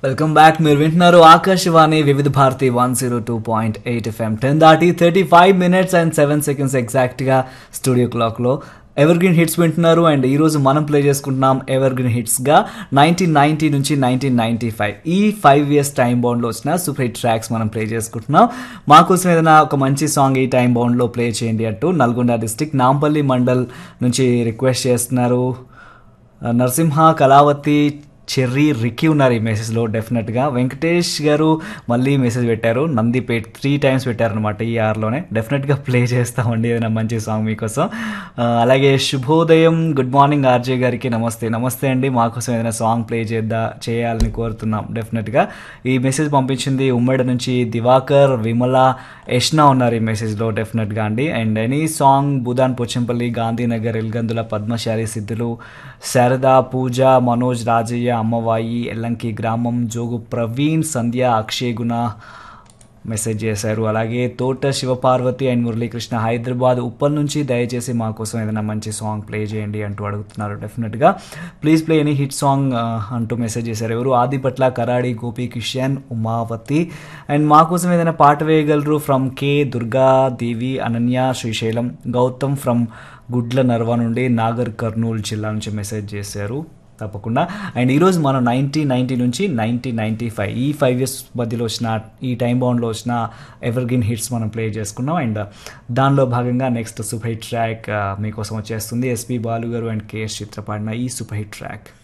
welcome back మీరు వింటున్నారు Akashvani Vividh Bharati one zero two point eight FM ten దాటి thirty five minutes and seven seconds ఎగ్జాక్ట్గా studio క్లాక్లో evergreen hits వింటున్నారు and ఈరోజు మనం ప్లే చేసుకుంటున్నాం ఎవర్ గ్రీన్ హిట్స్గా నైన్టీన్ నైన్టీ నుంచి నైన్టీన్ నైన్టీ ఫైవ్ ఈ ఫైవ్ ఇయర్స్ టైం బౌండ్లో వచ్చిన సూపర్ హిట్ ట్రాక్స్ మనం ప్లే చేసుకుంటున్నాం మాకోసం ఏదైనా ఒక మంచి సాంగ్ ఈ టైం బౌండ్లో ప్లే చేయండి అంటూ నల్గొండ డిస్టిక్ నాంపల్లి మండల్ నుంచి రిక్వెస్ట్ చేస్తున్నారు నరసింహ కళావతి చెర్రీ రిక్కీ ఉన్నారు ఈ మెసేజ్లో డెఫినెట్గా వెంకటేష్ గారు మళ్ళీ మెసేజ్ పెట్టారు నందిపేట్ త్రీ టైమ్స్ పెట్టారనమాట ఈ ఆర్లోనే డెఫినెట్గా ప్లే చేస్తామండి ఏదైనా మంచి సాంగ్ మీకోసం ఆ, అలాగే శుభోదయం గుడ్ మార్నింగ్ ఆర్జే గారికి నమస్తే నమస్తే అండి మాకోసం ఏదైనా సాంగ్ ప్లే చేద్దా చేయాలని కోరుతున్నాం డెఫినెట్గా ఈ మెసేజ్ పంపించింది ఉమ్మడి నుంచి దివాకర్ విమల యష్నా ఉన్నారు ఈ మెసేజ్లో డెఫినెట్గా అండి and any song Bhoodan Pochampally Gandhinagar Elgandula Padmashali Siddhulu Sharada పూజ మనోజ్ రాజయ్య అమ్మవాయి ఎల్లంకి గ్రామం జోగు ప్రవీణ్ సంధ్య అక్షయ్ గుణ మెసేజ్ చేశారు అలాగే తోట శివపార్వతి అండ్ మురళీకృష్ణ హైదరాబాద్ ఉప్పల్ నుంచి దయచేసి మా కోసం ఏదైనా మంచి సాంగ్ ప్లే చేయండి అంటూ అడుగుతున్నారు డెఫినెట్గా please play any hit song అంటూ మెసేజ్ చేశారు ఎవరు ఆదిపట్ల కరాడి గోపి కిషన్ ఉమావతి అండ్ మా కోసం ఏదైనా పాట వేయగలరు from K Durga Devi Ananya Srisailam Gautam from Gudla Narva నుండి నాగర్ కర్నూలు జిల్లా నుంచి మెసేజ్ చేశారు తప్పకుండా అండ్ ఈరోజు మనం నైన్టీన్ నైన్టీ నుంచి నైన్టీన్ నైన్టీ ఫైవ్ ఈ ఫైవ్ ఇయర్స్ మధ్యలో వచ్చిన ఈ టైం బౌండ్లో వచ్చిన ఎవర్ గ్రీన్ హిట్స్ మనం ప్లే చేసుకున్నాం అండ్ దానిలో భాగంగా నెక్స్ట్ సూపర్ హిట్ ట్రాక్ మీకోసం వచ్చేస్తుంది ఎస్పి బాలు గారు అండ్ కేఎస్ చిత్ర పాడిన ఈ సూపర్ హిట్ ట్రాక్